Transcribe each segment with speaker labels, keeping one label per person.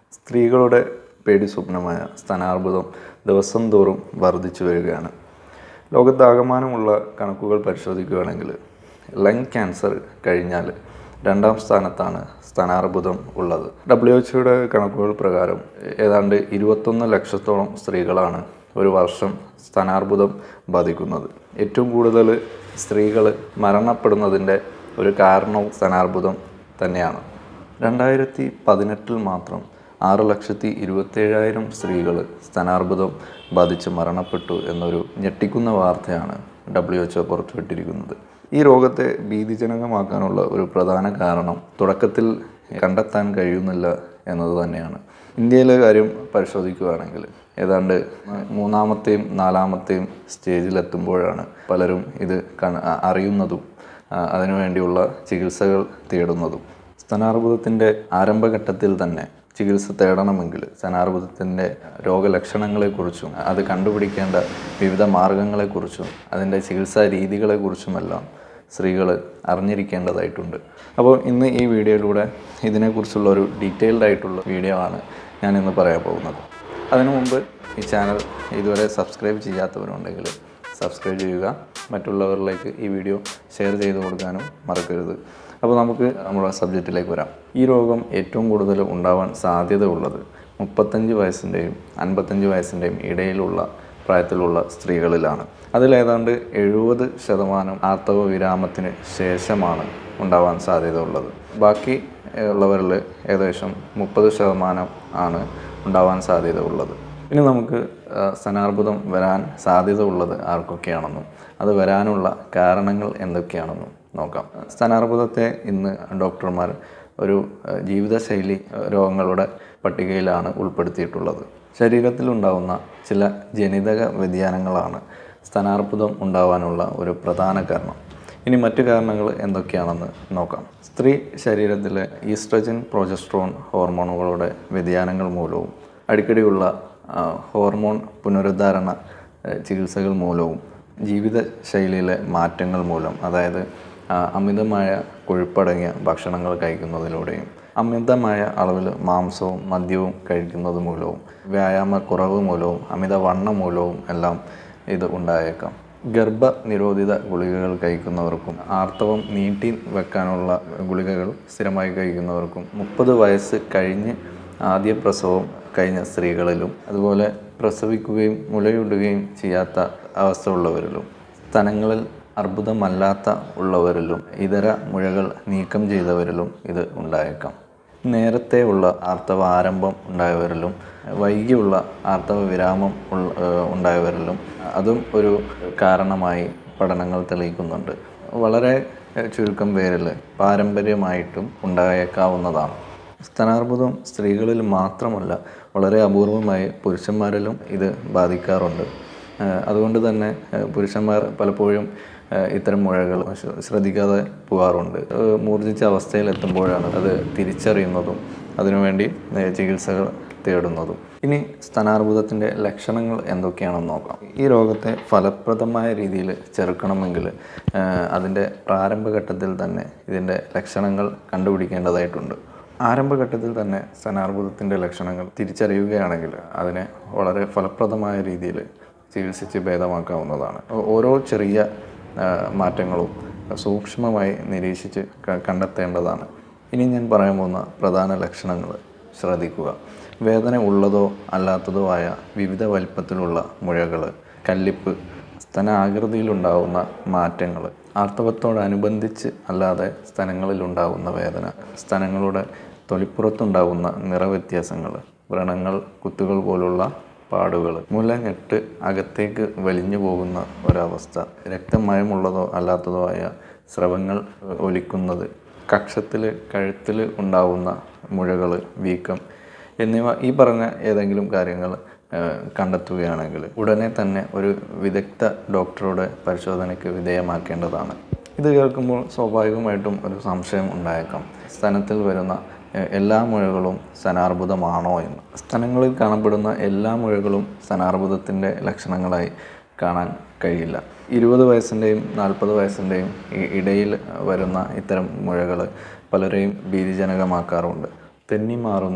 Speaker 1: സ്ത്രീകളുടെ പേടി സ്വപ്നമായ സ്ഥാനാർബുദം ദിവസം തോറും വർദ്ധിച്ചു വരികയാണ് ലോകത്താകമാനമുള്ള കണക്കുകൾ പരിശോധിക്കുകയാണെങ്കിൽ ലങ് ക്യാൻസർ കഴിഞ്ഞാൽ രണ്ടാം സ്ഥാനത്താണ് സ്ഥാനാർബുദം ഉള്ളത് ഡബ്ല്യു എച്ച്ഒയുടെ കണക്കുകൾ പ്രകാരം ഏതാണ്ട് ഇരുപത്തൊന്ന് ലക്ഷത്തോളം സ്ത്രീകളാണ് ഒരു വർഷം സ്ഥാനാർബുദം ബാധിക്കുന്നത് ഏറ്റവും കൂടുതൽ സ്ത്രീകൾ മരണപ്പെടുന്നതിൻ്റെ ഒരു കാരണവും സ്ഥാനാർബുദം തന്നെയാണ് രണ്ടായിരത്തി പതിനെട്ടിൽ മാത്രം ആറ് ലക്ഷത്തി ഇരുപത്തേഴായിരം സ്ത്രീകൾ സ്ഥാനാർബുദം ബാധിച്ച് മരണപ്പെട്ടു എന്നൊരു ഞെട്ടിക്കുന്ന വാർത്തയാണ് ഡബ്ല്യു എച്ച് പുറത്തുവിട്ടിരിക്കുന്നത് ഈ രോഗത്തെ ഭീതിജനകമാക്കാനുള്ള ഒരു പ്രധാന കാരണം തുടക്കത്തിൽ കണ്ടെത്താൻ കഴിയുന്നില്ല എന്നത് തന്നെയാണ് ഇന്ത്യയിലെ കാര്യം പരിശോധിക്കുകയാണെങ്കിൽ ഏതാണ്ട് മൂന്നാമത്തെയും നാലാമത്തെയും സ്റ്റേജിലെത്തുമ്പോഴാണ് പലരും ഇത് കണ- അറിയുന്നതും ആ, അതിനുവേണ്ടിയുള്ള ചികിത്സകൾ തേടുന്നതും സ്തനാർബുദത്തിൻ്റെ ആരംഭഘട്ടത്തിൽ തന്നെ ചികിത്സ തേടണമെങ്കിൽ സ്തനാർബുദത്തിൻ്റെ രോഗലക്ഷണങ്ങളെക്കുറിച്ചും അത് കണ്ടുപിടിക്കേണ്ട വിവിധ മാർഗങ്ങളെക്കുറിച്ചും അതിൻ്റെ ചികിത്സാ രീതികളെക്കുറിച്ചുമെല്ലാം സ്ത്രീകൾ അറിഞ്ഞിരിക്കേണ്ടതായിട്ടുണ്ട് അപ്പോൾ ഇന്ന് ഈ വീഡിയോയിലൂടെ ഇതിനെക്കുറിച്ചുള്ള ഒരു ഡീറ്റെയിൽഡ് ആയിട്ടുള്ള വീഡിയോ ആണ് ഞാൻ ഇന്ന് പറയാൻ പോകുന്നത് അതിനു മുമ്പ് ഈ ചാനൽ ഇതുവരെ സബ്സ്ക്രൈബ് ചെയ്യാത്തവരുണ്ടെങ്കിൽ സബ്സ്ക്രൈബ് ചെയ്യുക മറ്റുള്ളവരിലേക്ക് ഈ വീഡിയോ ഷെയർ ചെയ്ത് കൊടുക്കാനും മറക്കരുത് അപ്പോൾ നമുക്ക് നമ്മുടെ സബ്ജക്റ്റിലേക്ക് വരാം ഈ രോഗം ഏറ്റവും കൂടുതൽ ഉണ്ടാവാൻ സാധ്യത ഉള്ളത് മുപ്പത്തഞ്ച് വയസ്സിൻ്റെയും അൻപത്തഞ്ച് വയസ്സിൻ്റെയും ഇടയിലുള്ള പ്രായത്തിലുള്ള സ്ത്രീകളിലാണ് അതിലേതാണ്ട് എഴുപത് ശതമാനം ആർത്തവ വിരാമത്തിന് ശേഷമാണ് ഉണ്ടാവാൻ സാധ്യത ഉള്ളത് ബാക്കി ഏഹ്, ഉള്ളവരിൽ ഏകദേശം മുപ്പത് ശതമാനം ആണ് ഉണ്ടാവാൻ സാധ്യത ഉള്ളത് ഇനി നമുക്ക് ആ, സ്തനാർബുദം വരാൻ സാധ്യത ഉള്ളത് ആർക്കൊക്കെയാണെന്നും അത് വരാനുള്ള കാരണങ്ങൾ എന്തൊക്കെയാണെന്നും നോക്കാം സ്തനാർബുദത്തെ ഇന്ന് ഡോക്ടർമാർ ഒരു ആ, ജീവിതശൈലി ആ, രോഗങ്ങളുടെ പട്ടികയിലാണ് ഉൾപ്പെടുത്തിയിട്ടുള്ളത് ശരീരത്തിലുണ്ടാവുന്ന ചില ജനിതക വ്യതിയാനങ്ങളാണ് സ്തനാർബുദം ഉണ്ടാവാനുള്ള ഒരു പ്രധാന കാരണം ഇനി മറ്റു കാരണങ്ങൾ എന്തൊക്കെയാണെന്ന് നോക്കാം സ്ത്രീ ശരീരത്തിലെ ഈസ്ട്രജൻ പ്രൊജസ്ട്രോൺ ഹോർമോണുകളുടെ വ്യതിയാനങ്ങൾ മൂലവും അടിക്കടിയുള്ള ആ, ഹോർമോൺ പുനരുദ്ധാരണ ആ, ചികിത്സകൾ മൂലവും ജീവിതശൈലിയിലെ മാറ്റങ്ങൾ മൂലം അതായത് ആ, അമിതമായ കൊഴുപ്പടങ്ങിയ ഭക്ഷണങ്ങൾ കഴിക്കുന്നതിലൂടെയും അമിതമായ അളവിൽ മാംസവും മദ്യവും കഴിക്കുന്നത് മൂലവും വ്യായാമക്കുറവ് മൂലവും അമിതവണ്ണം മൂലവും എല്ലാം ഇത് ഉണ്ടായേക്കാം ഗർഭ നിരോധിത ഗുളികകൾ കഴിക്കുന്നവർക്കും ആർത്തവം നീട്ടി വെക്കാനുള്ള ഗുളികകൾ സ്ഥിരമായി കഴിക്കുന്നവർക്കും മുപ്പത് വയസ്സ് കഴിഞ്ഞ് ആദ്യ പ്രസവം കഴിഞ്ഞ സ്ത്രീകളിലും അതുപോലെ പ്രസവിക്കുകയും മുലയൂടുകയും ചെയ്യാത്ത അവസ്ഥ ഉള്ളവരിലും സ്തനങ്ങളിൽ അർബുദമല്ലാത്ത ഉള്ളവരിലും ഇതര മുഴകൾ നീക്കം ചെയ്തവരിലും ഇത് ഉണ്ടായേക്കാം നേരത്തെ ഉള്ള ആർത്തവ ആരംഭം ഉണ്ടായവരിലും വൈകിയുള്ള ആർത്തവ വിരാമം ഉള്ള- ഏഹ് ഉണ്ടായവരിലും അതും ഒരു കാരണമായി പഠനങ്ങൾ തെളിയിക്കുന്നുണ്ട് വളരെ ഏഹ് ചുരുക്കം പേരിൽ പാരമ്പര്യമായിട്ടും ഉണ്ടായേക്കാവുന്നതാണ് സ്തനാർബുദം സ്ത്രീകളിൽ മാത്രമല്ല വളരെ അപൂർവമായി പുരുഷന്മാരിലും ഇത് ബാധിക്കാറുണ്ട് ഏഹ് അതുകൊണ്ട് തന്നെ ഏഹ് പുരുഷന്മാർ പലപ്പോഴും ഏഹ് ഇത്തരം മുഴകൾ ശ്ര- ശ്രദ്ധിക്കാതെ പോകാറുണ്ട് ഏഹ് മൂർജിച്ച അവസ്ഥയിലെത്തുമ്പോഴാണ് അത് തിരിച്ചറിയുന്നതും അതിനുവേണ്ടി ഏഹ് ചികിത്സകൾ തേടുന്നതും ഇനി സ്തനാർബുദത്തിൻ്റെ ലക്ഷണങ്ങൾ എന്തൊക്കെയാണെന്ന് നോക്കാം ഈ രോഗത്തെ ഫലപ്രദമായ രീതിയിൽ ചെറുക്കണമെങ്കിൽ ഏഹ് അതിൻ്റെ പ്രാരംഭഘട്ടത്തിൽ തന്നെ ഇതിൻ്റെ ലക്ഷണങ്ങൾ കണ്ടുപിടിക്കേണ്ടതായിട്ടുണ്ട് ആരംഭഘട്ടത്തിൽ തന്നെ സ്തനാർബുദത്തിൻ്റെ ലക്ഷണങ്ങൾ തിരിച്ചറിയുകയാണെങ്കിൽ അതിനെ വളരെ ഫലപ്രദമായ രീതിയിൽ ചികിത്സിച്ച് ഭേദമാക്കാവുന്നതാണ് ഓ- ഓരോ ചെറിയ ആ, മാറ്റങ്ങളും സൂക്ഷ്മമായി നിരീക്ഷിച്ച് ക- കണ്ടെത്തേണ്ടതാണ് ഇനി ഞാൻ പറയാൻ പോകുന്ന പ്രധാന ലക്ഷണങ്ങൾ ശ്രദ്ധിക്കുക വേദന ഉള്ളതോ അല്ലാത്തതോ ആയ വിവിധ വലിപ്പത്തിലുള്ള മുഴകൾ കല്ലിപ്പ് സ്തന ആകൃതിയിലുണ്ടാവുന്ന മാറ്റങ്ങൾ ആർത്തവത്തോടനുബന്ധിച്ച് അല്ലാതെ സ്തനങ്ങളിലുണ്ടാകുന്ന വേദന സ്തനങ്ങളുടെ തൊലിപ്പുറത്തുണ്ടാകുന്ന നിറവ്യത്യാസങ്ങൾ വ്രണങ്ങൾ കുത്തുകൾ പോലുള്ള പാടുകൾ മുലഞ്ഞെട്ട് അകത്തേക്ക് വലിഞ്ഞു പോകുന്ന ഒരവസ്ഥ രക്തമയമുള്ളതോ അല്ലാത്തതോ ആയ സ്രവങ്ങൾ ഒലിക്കുന്നത് കക്ഷത്തിൽ കഴുത്തിൽ ഉണ്ടാവുന്ന മുഴകൾ വീക്കം എന്നിവ ഈ പറഞ്ഞ ഏതെങ്കിലും കാര്യങ്ങൾ ഏഹ്, കണ്ടെത്തുകയാണെങ്കിൽ ഉടനെ തന്നെ ഒരു വിദഗ്ധ ഡോക്ടറുടെ പരിശോധനയ്ക്ക് വിധേയമാക്കേണ്ടതാണ് ഇത് കേൾക്കുമ്പോൾ സ്വാഭാവികമായിട്ടും ഒരു സംശയം ഉണ്ടായേക്കാം സ്തനത്തിൽ വരുന്ന എ- എല്ലാ മുഴകളും സ്തനാർബുദമാണോ എന്ന് സ്തനങ്ങളിൽ കാണപ്പെടുന്ന എല്ലാ മുഴകളും സ്തനാർബുദത്തിൻ്റെ ലക്ഷണങ്ങളായി കാണാൻ കഴിയില്ല ഇരുപത് വയസ്സിൻ്റെയും നാൽപ്പത് വയസ്സിൻ്റെയും ഇടയിൽ വരുന്ന ഇത്തരം മുഴകൾ പലരെയും ഭീതിജനകമാക്കാറുണ്ട് തെന്നി മാറുന്ന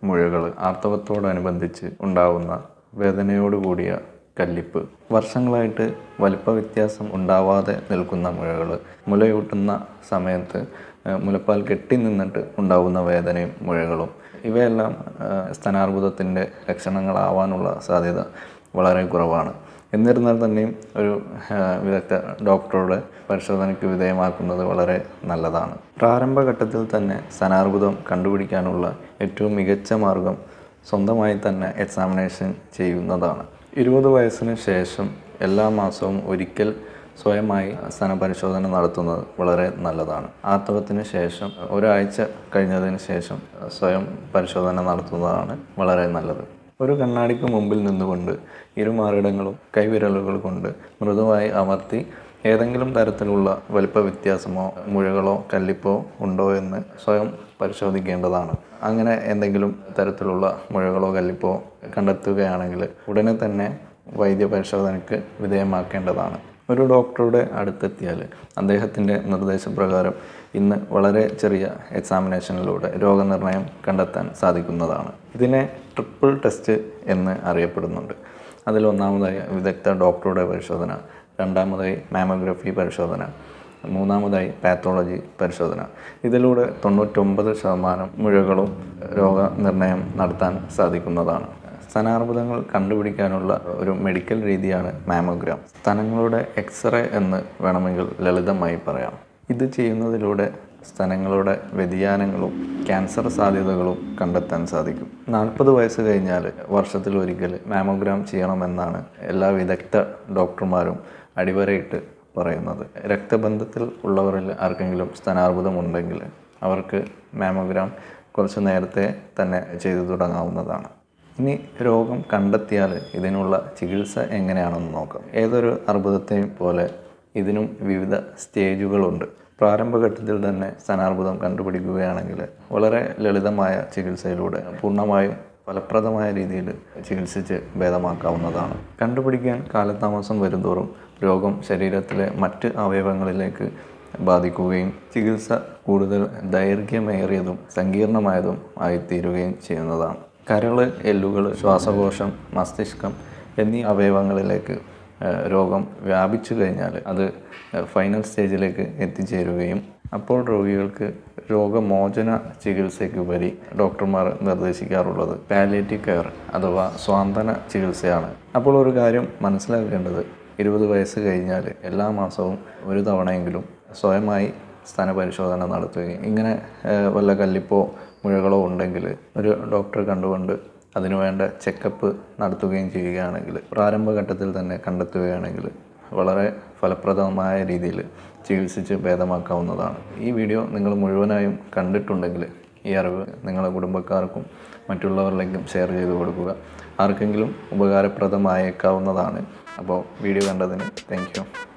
Speaker 1: മുഴകൾ ആർത്തവത്തോടനുബന്ധിച്ച് ഉണ്ടാവുന്ന വേദനയോട് കൂടിയ കല്ലിപ്പ് വർഷങ്ങളായിട്ട് വലിപ്പ വ്യത്യാസം ഉണ്ടാവാതെ നിൽക്കുന്ന മുഴകൾ മുലയൂട്ടുന്ന സമയത്ത് ഏഹ്, മുലപ്പാൽ കെട്ടി നിന്നിട്ട് ഉണ്ടാവുന്ന വേദനയും മുഴകളും ഇവയെല്ലാം ഏഹ്, സ്തനാർബുദത്തിൻ്റെ ലക്ഷണങ്ങളാവാനുള്ള സാധ്യത വളരെ കുറവാണ് എന്നിരുന്നാൽ തന്നെയും ഒരു ഏഹ്, വിദഗ്ധ ഡോക്ടറുടെ പരിശോധനയ്ക്ക് വിധേയമാക്കുന്നത് വളരെ നല്ലതാണ് പ്രാരംഭഘട്ടത്തിൽ തന്നെ സ്തനാർബുദം കണ്ടുപിടിക്കാനുള്ള ഏറ്റവും മികച്ച മാർഗം സ്വന്തമായി തന്നെ എക്സാമിനേഷൻ ചെയ്യുന്നതാണ് ഇരുപത് വയസ്സിന് ശേഷം എല്ലാ മാസവും ഒരിക്കൽ സ്വയമായി സ്ഥാനപരിശോധന നടത്തുന്നത് വളരെ നല്ലതാണ് ആർത്തവത്തിന് ശേഷം ഒരാഴ്ച കഴിഞ്ഞതിന് ശേഷം സ്വയം പരിശോധന നടത്തുന്നതാണ് വളരെ നല്ലത് ഒരു കണ്ണാടിക്ക് മുമ്പിൽ നിന്നുകൊണ്ട് ഇരുമാറിടങ്ങളും കൈവിരലുകൾ കൊണ്ട് മൃദുവായി അമർത്തി ഏതെങ്കിലും തരത്തിലുള്ള വലിപ്പ വ്യത്യാസമോ മുഴകളോ കല്ലിപ്പോ ഉണ്ടോ എന്ന് സ്വയം പരിശോധിക്കേണ്ടതാണ് അങ്ങനെ എന്തെങ്കിലും തരത്തിലുള്ള മുഴകളോ കല്ലിപ്പോ കണ്ടെത്തുകയാണെങ്കിൽ ഉടനെ തന്നെ വൈദ്യ പരിശോധനയ്ക്ക് വിധേയമാക്കേണ്ടതാണ് ഒരു ഡോക്ടറുടെ അടുത്തെത്തിയാൽ അദ്ദേഹത്തിൻ്റെ നിർദ്ദേശപ്രകാരം ഇന്ന് വളരെ ചെറിയ എക്സാമിനേഷനിലൂടെ രോഗനിർണയം കണ്ടെത്താൻ സാധിക്കുന്നതാണ് ഇതിനെ ട്രിപ്പിൾ ടെസ്റ്റ് എന്ന് അറിയപ്പെടുന്നുണ്ട് അതിൽ ഒന്നാമതായി വിദഗ്ധ ഡോക്ടറുടെ പരിശോധന രണ്ടാമതായി മാമോഗ്രഫി പരിശോധന മൂന്നാമതായി പാത്തോളജി പരിശോധന ഇതിലൂടെ തൊണ്ണൂറ്റൊമ്പത് ശതമാനം മുഴകളും രോഗനിർണയം നടത്താൻ സാധിക്കുന്നതാണ് സ്തനാർബുദങ്ങൾ കണ്ടുപിടിക്കാനുള്ള ഒരു മെഡിക്കൽ രീതിയാണ് മാമോഗ്രാം സ്തനങ്ങളുടെ എക്സ്റേ എന്ന് വേണമെങ്കിൽ ലളിതമായി പറയാം ഇത് ചെയ്യുന്നതിലൂടെ സ്തനങ്ങളുടെ വ്യതിയാനങ്ങളും ക്യാൻസർ സാധ്യതകളും കണ്ടെത്താൻ സാധിക്കും നാൽപ്പത് വയസ്സ് കഴിഞ്ഞാൽ വർഷത്തിൽ ഒരിക്കൽ മാമോഗ്രാം ചെയ്യണമെന്നാണ് എല്ലാ വിദഗ്ധ ഡോക്ടർമാരും അടിവരയിട്ട് പറയുന്നത് രക്തബന്ധത്തിൽ ഉള്ളവരിൽ ആർക്കെങ്കിലും സ്തനാർബുദം ഉണ്ടെങ്കിൽ അവർക്ക് മാമോഗ്രാം കുറച്ച് നേരത്തെ തന്നെ ചെയ്തു തുടങ്ങാവുന്നതാണ് ഇനി രോഗം കണ്ടെത്തിയാൽ ഇതിനുള്ള ചികിത്സ എങ്ങനെയാണെന്ന് നോക്കാം ഏതൊരു അർബുദത്തെയും പോലെ ഇതിനും വിവിധ സ്റ്റേജുകളുണ്ട് പ്രാരംഭഘട്ടത്തിൽ തന്നെ സ്തനാർബുദം കണ്ടുപിടിക്കുകയാണെങ്കിൽ വളരെ ലളിതമായ ചികിത്സയിലൂടെ പൂർണ്ണമായും ഫലപ്രദമായ രീതിയിൽ ചികിത്സിച്ച് ഭേദമാക്കാവുന്നതാണ് കണ്ടുപിടിക്കാൻ കാലതാമസം വരുന്തോറും രോഗം ശരീരത്തിലെ മറ്റ് അവയവങ്ങളിലേക്ക് ബാധിക്കുകയും ചികിത്സ കൂടുതൽ ദൈർഘ്യമേറിയതും സങ്കീർണമായതും ആയിത്തീരുകയും ചെയ്യുന്നതാണ് കരള് എല്ലുകൾ ശ്വാസകോശം മസ്തിഷ്കം എന്നീ അവയവങ്ങളിലേക്ക് ഏഹ്, രോഗം വ്യാപിച്ചു കഴിഞ്ഞാൽ അത് ഏഹ്, ഫൈനൽ സ്റ്റേജിലേക്ക് എത്തിച്ചേരുകയും അപ്പോൾ രോഗികൾക്ക് രോഗമോചന ചികിത്സയ്ക്കുപരി ഡോക്ടർമാർ നിർദ്ദേശിക്കാറുള്ളത് പാലിയേറ്റീവ് കെയർ അഥവാ സ്വാന്തന ചികിത്സയാണ് അപ്പോൾ ഒരു കാര്യം മനസ്സിലാക്കേണ്ടത് ഇരുപത് വയസ്സ് കഴിഞ്ഞാൽ എല്ലാ മാസവും ഒരു തവണയെങ്കിലും സ്വയമായി സ്ഥാനപരിശോധന നടത്തുകയും ഇങ്ങനെ ഏഹ്, വല്ല കല്ലിപ്പോ മുഴകളോ ഉണ്ടെങ്കിൽ ഒരു ഡോക്ടറെ കണ്ടുകൊണ്ട് അതിനുവേണ്ട ചെക്കപ്പ് നടത്തുകയും ചെയ്യുകയാണെങ്കിൽ പ്രാരംഭഘട്ടത്തിൽ തന്നെ കണ്ടെത്തുകയാണെങ്കിൽ വളരെ ഫലപ്രദമായ രീതിയിൽ ചികിത്സിച്ച് ഭേദമാക്കാവുന്നതാണ് ഈ വീഡിയോ നിങ്ങൾ മുഴുവനായും കണ്ടിട്ടുണ്ടെങ്കിൽ ഈ അറിവ് നിങ്ങളുടെ കുടുംബക്കാർക്കും മറ്റുള്ളവരിലേക്കും ഷെയർ ചെയ്ത് കൊടുക്കുക ആർക്കെങ്കിലും ഉപകാരപ്രദമായേക്കാവുന്നതാണ് അപ്പോൾ വീഡിയോ കണ്ടതിന് താങ്ക് യു